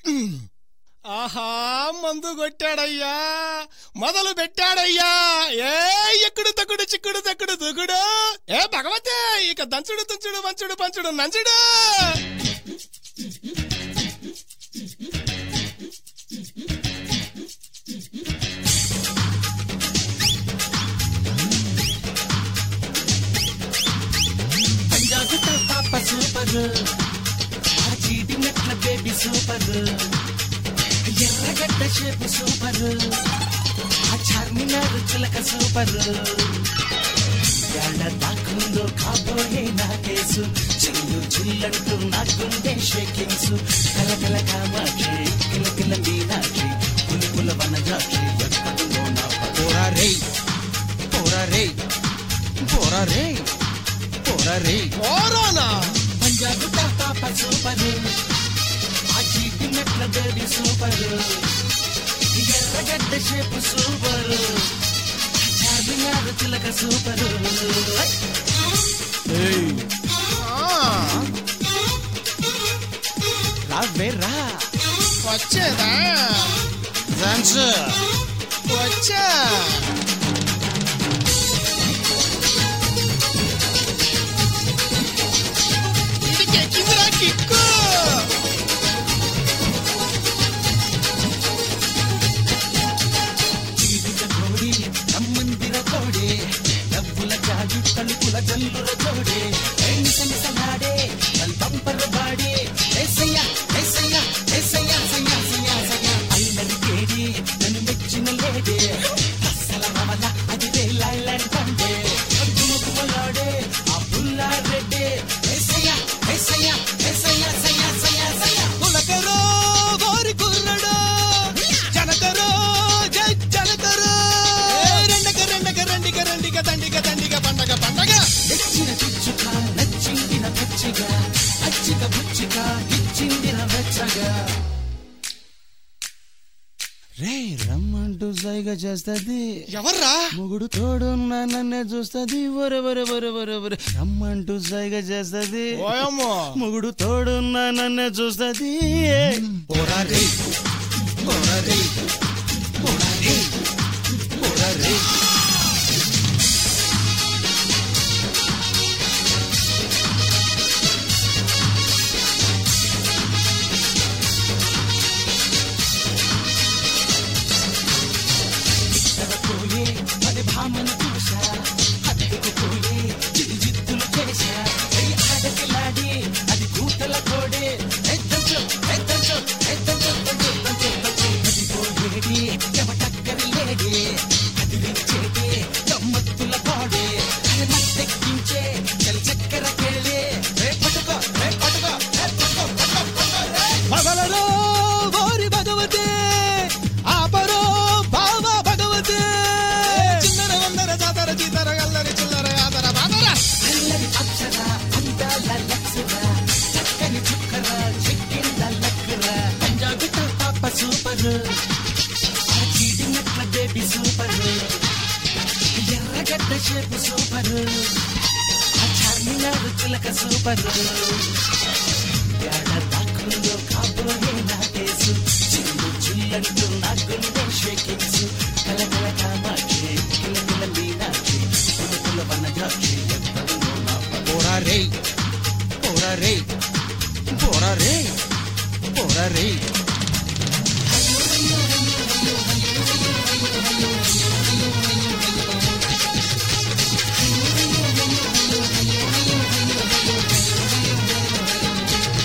ఆహా మందు కొట్టాడయ్యా మొదలు పెట్టాడయ్యా ఏ ఎక్కుడు తక్కుడు చిక్కుడు తక్కుడు దుగుడు ఏ భగవతే ఇక దంచుడు తుంచుడు వంచుడు పంచుడు నంచుడు పంజాగుట్ట పాప సూపర్ ఆ చీటి మెట్ల baby super Erragadda shape super ఆ చార్మినార్ చిలక సూపర్ ఎడ దాకుందో కాబోయే నా కేసు చిల్లు చిల్లంటూ నా గుండె షేకింగ్స్ కలకల కామాక్షి కిలకిల మీనాక్షి పులుపుల వనజాక్షి ఎక్కడుందో నా పోరా రే పోరా రే పోరా రే పోరా రే ఓరోనా పంజాబ్ పాప సూపర్ ఆ చీటి మెట్ల baby super Erragadda shape super Charminar చిలక సూపర్ రావే రా వచ్చేదా డాన్స్ వచ్చా ఇది ఎక్కిందిరా కిక్కు చీటిక కోడి నమ్మందిర కోడి డబ్బుల జాజు తలుపుల జల్లుల జోడే సలాడే బంపర్ బాడే ఏసయ్య ఏసయ్య ఏసయ్య సయ్య సయ్య సయ్య అల్లరి కేడి నన్ను మెచ్చిన లేడే అస్సల రమల అది లైలాండ్ పండే గుమగుమలాడే ఆ పుల్లా రెడ్డే ఏసయ్య ఏసయ్య ఏసయ్య సయ్య సయ్య సయ్య ఉలకరో గోరి కుర్రడో జనకరో జై జనకరో రెండక రెండక రెండిక రెండిక దండిక దండిక పండగ పండగ తెచ్చిన పిచ్చుక నచ్చిందిన పచ్చిగా అచ్చిక పుచ్చిక ఇచ్చిందిన వెచ్చగా రే రమ్మంటూ సైగ చేస్తది ఎవర్రా మొగుడు తోడున్న నన్నే చూస్తది ఒరే ఒరే ఒరే ఒరే ఒరే రమ్మంటూ సైగ చేస్తది ఓయమ్మో మొగుడు తోడున్న నన్నే చూస్తది పోరా రే పోరా రే పోరా రే పోరా రే పోయే మరి భామను చూసా హత్తుకు పోయే చిరుజిత్తులు చేశా చెయ్యి ఆడకిలాడి అది కూతల కోడే ఎద్దంచు ఎద్దంచు ఎద్దంచు దంచు దంచు దంచు అది పోయేది ఎవటక్కరి లేడి అది రిచ్చేది గమ్మత్తుల కోడే అది మత్తెక్కించే చలి చక్కెర కేళే రే పట్టుకో రే పట్టుకో రే పట్టుకో పట్టుకో పట్టుకో రే మగలరో గోరి భగవతే ఆపరో భావ భగవతే చిన్నర వందర జాతర చీతర గల్లరి చిల్లర యాదర బాదర అల్లరి అక్షర అందాల లక్షర చక్కని చుక్కర చిక్కింద లక్కర పంజాబీ పాప సూపర్ ఆ చీటి మెట్ల baby super Erragadda shape super ఆ చార్మినార్ చిలక సూపర్ ఎడ దాకుందో కాబోయే నా కేసు చిల్లు చిల్లంటూ నా గుండె షేకింగ్స్ కలకల కామాక్షి కిలకిల మీనాక్షి పులుపుల వనజాక్షి ఎక్కడుందో నా పోరా రే పోరా రే పోరా రే పోరా రే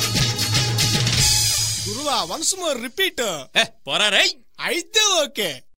గురువా వన్స్ మోర్ రిపీట్ ఏ పోరా రేయ్ అయితే ఓకే